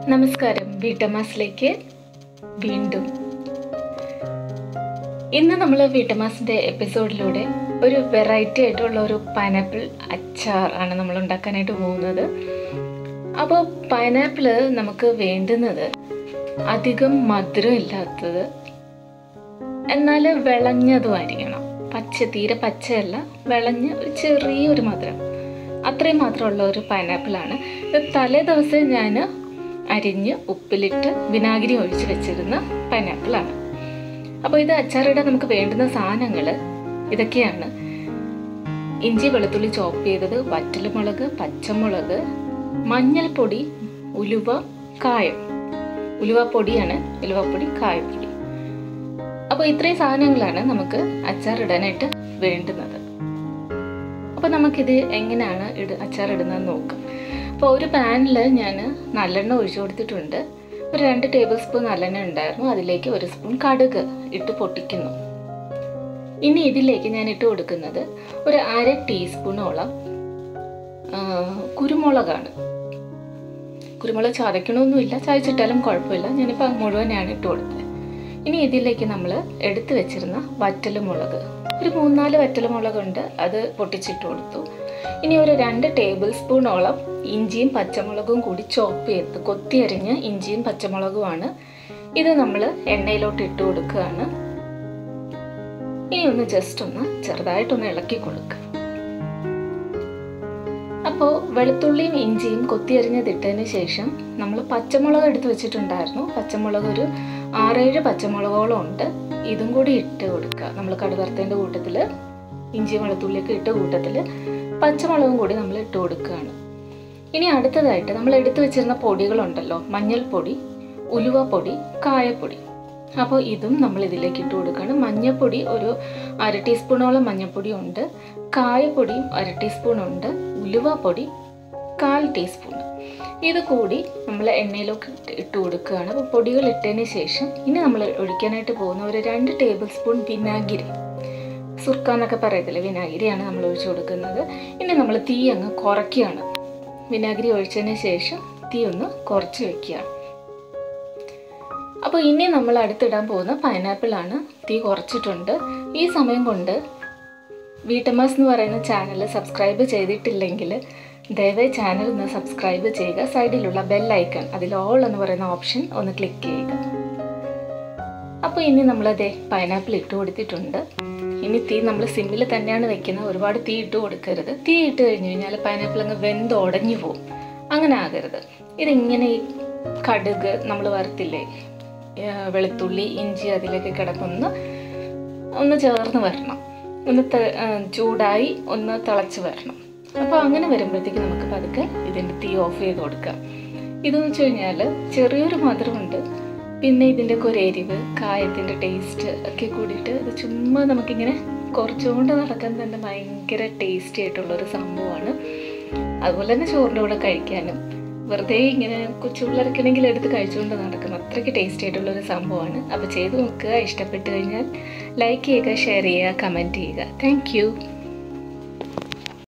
നമസ്കാരം വീട്ടമാസിലേക്ക് വീണ്ടും ഇന്ന് നമ്മൾ വീട്ടമാസിൻ്റെ എപ്പിസോഡിലൂടെ ഒരു വെറൈറ്റി ആയിട്ടുള്ള ഒരു പൈനാപ്പിൾ അച്ചാർ ആണ് നമ്മൾ ഉണ്ടാക്കാനായിട്ട് പോകുന്നത് അപ്പോൾ പൈനാപ്പിൾ നമുക്ക് വേണ്ടുന്നത് അധികം മധുരം ഇല്ലാത്തത് എന്നാൽ വിളഞ്ഞതുമായിരിക്കണം പച്ച തീരെ പച്ചയല്ല വിളഞ്ഞ ഒരു ചെറിയൊരു മധുരം അത്രയും മാത്രമുള്ള ഒരു പൈനാപ്പിളാണ് ഇത് തലേ ദിവസം ഞാൻ അരിഞ്ഞ് ഉപ്പിലിട്ട് വിനാഗിരി ഒഴിച്ച് വെച്ചിരുന്ന പൈനാപ്പിളാണ് അപ്പോൾ ഇത് അച്ചാറിടാൻ നമുക്ക് വേണ്ടുന്ന സാധനങ്ങൾ ഇതൊക്കെയാണ് ഇഞ്ചി വെളുത്തുള്ളി ചോപ്പ് ചെയ്തത് വറ്റൽമുളക് പച്ചമുളക് മഞ്ഞൾപ്പൊടി ഉലുവ കായം ഉലുവ പൊടിയാണ് ഉലുവപ്പൊടി കായപ്പൊടി അപ്പോൾ ഇത്രയും സാധനങ്ങളാണ് നമുക്ക് അച്ചാറിടാനായിട്ട് വേണ്ടുന്നത് അപ്പോൾ നമുക്കിത് എങ്ങനെയാണ് ഇട അച്ചാറിടുന്നത് നോക്കാം അപ്പോൾ ഒരു പാനിൽ ഞാൻ നല്ലെണ്ണ ഒഴിച്ചു കൊടുത്തിട്ടുണ്ട് ഒരു രണ്ട് ടേബിൾ സ്പൂൺ നല്ലെണ്ണ ഉണ്ടായിരുന്നു അതിലേക്ക് ഒരു സ്പൂൺ കടുക് ഇട്ട് പൊട്ടിക്കുന്നു ഇനി ഇതിലേക്ക് ഞാൻ ഇട്ട് കൊടുക്കുന്നത് ഒരു അര ടീസ്പൂണോളം ആ, കുരുമുളകാണ് കുരുമുളക് ചതയ്ക്കണമൊന്നുമില്ല ചതച്ചിട്ടാലും കുഴപ്പമില്ല ഞാനിപ്പോൾ മുഴുവനാണ് ഇട്ട് കൊടുത്തത് ഇനി ഇതിലേക്ക് നമ്മൾ എടുത്തു വെച്ചിരുന്ന വറ്റൽമുളക് ഒരു മൂന്നാല് വറ്റൽമുളകുണ്ട് അത് പൊട്ടിച്ചിട്ട് കൊടുത്തു ഇനി ഒരു രണ്ട് ടേബിൾ സ്പൂണോളം ഇഞ്ചിയും പച്ചമുളകും കൂടി ചോപ്പ് ചെയ്ത് കൊത്തിയരിഞ്ഞ ഇഞ്ചിയും പച്ചമുളകുമാണ് ഇത് നമ്മൾ എണ്ണയിലോട്ട് ഇട്ട് കൊടുക്കുകയാണ് ഇനി ഒന്ന് ജസ്റ്റ് ഒന്ന് ചെറുതായിട്ടൊന്ന് ഇളക്കി കൊടുക്കുക അപ്പോൾ വെളുത്തുള്ളിയും ഇഞ്ചിയും കൊത്തിയരിഞ്ഞതിട്ടതിന് ശേഷം നമ്മൾ പച്ചമുളക് എടുത്ത് വെച്ചിട്ടുണ്ടായിരുന്നു പച്ചമുളക് ഒരു ആറേഴ് പച്ചമുളകോളം ഉണ്ട് ഇതും കൂടി ഇട്ട് കൊടുക്കുക നമ്മൾ കടുവറുത്തതിൻ്റെ കൂട്ടത്തിൽ ഇഞ്ചിയും വെളുത്തുള്ളിയൊക്കെ ഇട്ട കൂട്ടത്തിൽ പച്ചമുളകും കൂടി നമ്മൾ ഇട്ട് കൊടുക്കുകയാണ് ഇനി അടുത്തതായിട്ട് നമ്മൾ എടുത്തു വെച്ചിരുന്ന പൊടികളുണ്ടല്ലോ മഞ്ഞൾപ്പൊടി ഉലുവപ്പൊടി കായപ്പൊടി അപ്പോൾ ഇതും നമ്മൾ ഇതിലേക്ക് ഇട്ട് കൊടുക്കുകയാണ് മഞ്ഞൾപ്പൊടി ഒരു അര ടീസ്പൂണോളം മഞ്ഞൾപ്പൊടി ഉണ്ട് കായപ്പൊടിയും അര ടീസ്പൂൺ ഉണ്ട് ഉലുവപ്പൊടി കാൽ ടീസ്പൂൺ ഇത് കൂടി നമ്മൾ എണ്ണയിലൊക്കെ ഇട്ട് ഇട്ട് കൊടുക്കുകയാണ് അപ്പോൾ പൊടികൾ ഇട്ടതിന് ശേഷം ഇനി നമ്മൾ ഒഴിക്കാനായിട്ട് പോകുന്ന ഒരു രണ്ട് ടേബിൾ സ്പൂൺ വിനാഗിരി സുർക്ക എന്നൊക്കെ പറയത്തില്ലേ വിനാഗിരിയാണ് നമ്മൾ ഒഴിച്ചു കൊടുക്കുന്നത് ഇനി നമ്മൾ തീ അങ്ങ് കുറയ്ക്കുകയാണ് വിനാഗിരി ഒഴിച്ചതിന് ശേഷം തീ ഒന്ന് കുറച്ച് വെക്കുകയാണ് അപ്പോൾ ഇനി നമ്മൾ അടുത്തിടാൻ പോകുന്ന പൈനാപ്പിളാണ് തീ കുറച്ചിട്ടുണ്ട് ഈ സമയം കൊണ്ട് വീട്ടമാസ് എന്ന് പറയുന്ന ചാനൽ സബ്സ്ക്രൈബ് ചെയ്തിട്ടില്ലെങ്കിൽ ദയവായി ചാനൽ ഒന്ന് സബ്സ്ക്രൈബ് ചെയ്യുക സൈഡിലുള്ള ബെൽ ഐക്കൺ അതിൽ ഓൾ എന്ന് പറയുന്ന ഓപ്ഷൻ ഒന്ന് ക്ലിക്ക് ചെയ്യുക അപ്പോൾ ഇനി നമ്മളതേ പൈനാപ്പിൾ ഇട്ട് കൊടുത്തിട്ടുണ്ട് ഇനി തീ നമ്മൾ സിമ്മിൽ തന്നെയാണ് വെക്കുന്നത് ഒരുപാട് തീ ഇട്ട് കൊടുക്കരുത് തീ ഇട്ട് കഴിഞ്ഞ് കഴിഞ്ഞാൽ പൈനാപ്പിൾ അങ്ങ് വെന്ത് ഉടഞ്ഞു പോകും അങ്ങനെ ആകരുത് ഇതിങ്ങനെ ഈ കടുക് നമ്മൾ വറുത്തില്ലേ ഏ, വെളുത്തുള്ളി ഇഞ്ചി അതിലേക്ക് കിടക്കുന്ന ഒന്ന് ചേർന്ന് വരണം ഒന്ന് ത- ആ, ചൂടായി ഒന്ന് തിളച്ച് വരണം അപ്പോൾ അങ്ങനെ വരുമ്പോഴത്തേക്ക് നമുക്ക് പതുക്കെ ഇതിൻ്റെ തീ ഓഫ് ചെയ്ത് കൊടുക്കാം ഇതെന്ന് വെച്ച് കഴിഞ്ഞാൽ ചെറിയൊരു മധുരമുണ്ട് പിന്നെ ഇതിൻ്റെ ഒക്കെ ഒരു എരിവ് കായത്തിൻ്റെ ടേസ്റ്റ് ഒക്കെ കൂടിയിട്ട് ഇത് ചുമ്മാ നമുക്കിങ്ങനെ കുറച്ചുകൊണ്ട് നടക്കാൻ തന്നെ ഭയങ്കര ടേസ്റ്റി ആയിട്ടുള്ളൊരു സംഭവമാണ് അതുപോലെ തന്നെ ചോറിൻ്റെ കൂടെ കഴിക്കാനും വെറുതെ ഇങ്ങനെ കൊച്ചു പിള്ളേർക്കാണെങ്കിൽ എടുത്ത് കഴിച്ചുകൊണ്ട് നടക്കും അത്രയ്ക്ക് ടേസ്റ്റി ആയിട്ടുള്ളൊരു സംഭവമാണ് അപ്പോൾ ചെയ്ത് നോക്കുക ഇഷ്ടപ്പെട്ട് കഴിഞ്ഞാൽ ലൈക്ക് ചെയ്യുക ഷെയർ ചെയ്യുക കമൻറ്റ് ചെയ്യുക താങ്ക്